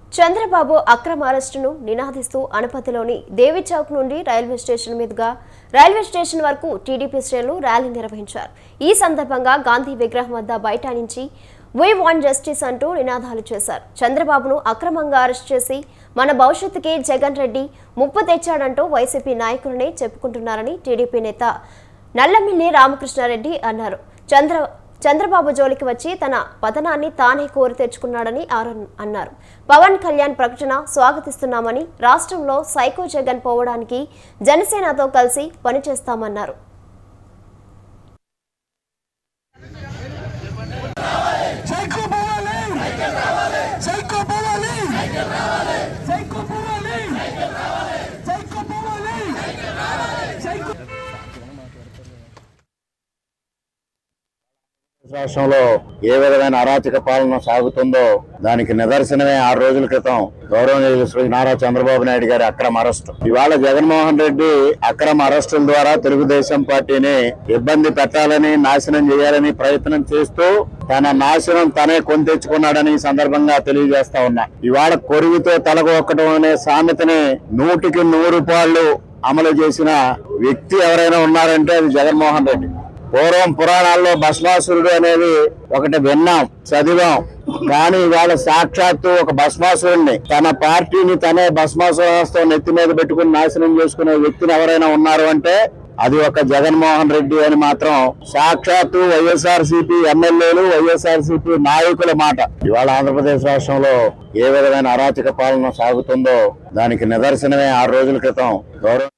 చంద్రబాబు అక్రమ అరెస్టును నినాదిస్తూ అనపతిలోని దేవి చౌక్ నుండి రైల్వే స్టేషన్ మీదుగా రైల్వే స్టేషన్ వరకు టీడీపీ శ్రేణులు ర్యాలీ నిర్వహించారు ఈ సందర్భంగా గాంధీ విగ్రహం వద్ద బైఠానించి వీ వాంట్ జస్టిస్ అంటూ నినాదాలు చేశారు చంద్రబాబును అక్రమంగా అరెస్ట్ చేసి మన భవిష్యత్తుకి జగన్ రెడ్డి ముప్పు తెచ్చాడంటూ వైసీపీ నాయకులనే చెప్పుకుంటున్నారని టీడీపీ నేత నల్లమిల్లి రామకృష్ణారెడ్డి అన్నారు చంద్ర చంద్రబాబు జోలికి వచ్చి తన పతనాన్ని తానే కోరి తెచ్చుకున్నాడని ఆరో- అన్నారు పవన్ కళ్యాణ్ ప్రకటన స్వాగతిస్తున్నామని రాష్ట్రంలో సైకో జగన్ పోవడానికి జనసేనతో కలిసి పనిచేస్తామన్నారు సైకో పోవాలి సైకో పోవాలి సైకో పోవాలి సైకో పోవాలి సైకో రాష్ట్రంలో ఏ విధమైన అరాచక పాలన సాగుతుందో దానికి నిదర్శనమే ఆరు రోజుల క్రితం గౌరవనీయులు శ్రీ నారా చంద్రబాబు నాయుడు గారి అక్రమ అరెస్టు ఇవాళ జగన్మోహన్ రెడ్డి అక్రమ అరెస్టుల ద్వారా తెలుగుదేశం పార్టీని ఇబ్బంది పెట్టాలని నాశనం చేయాలని ప్రయత్నం చేస్తూ తన నాశనం తనే కొని తెచ్చుకున్నాడని ఈ సందర్భంగా తెలియజేస్తా ఉన్నా ఇవాళ కొరివితో తలగొక్కడం అనే సామెతని నూటికి నూరు పాళ్ళు అమలు చేసిన వ్యక్తి ఎవరైనా ఉన్నారంటే అది జగన్మోహన్ రెడ్డి పూర్వం పురాణాల్లో భస్మాసురుడు అనేది ఒకటి విన్నాం చదివాం కానీ ఇవాళ సాక్షాత్తు ఒక భస్మాసురుడిని తన పార్టీని తనే భస్మాసురస్తో నెత్తి మీద పెట్టుకుని నాశనం చేసుకునే వ్యక్తిని ఎవరైనా ఉన్నారు అంటే అది ఒక జగన్మోహన్ రెడ్డి అని మాత్రం సాక్షాత్తు వైఎస్ఆర్ సిపి ఎమ్మెల్యేలు వైఎస్ఆర్ సిపి నాయకుల మాట ఇవాళ ఆంధ్రప్రదేశ్ రాష్ట్రంలో ఏ విధమైన అరాచక పాలన సాగుతుందో దానికి నిదర్శనమే ఆరు రోజుల క్రితం గౌరవ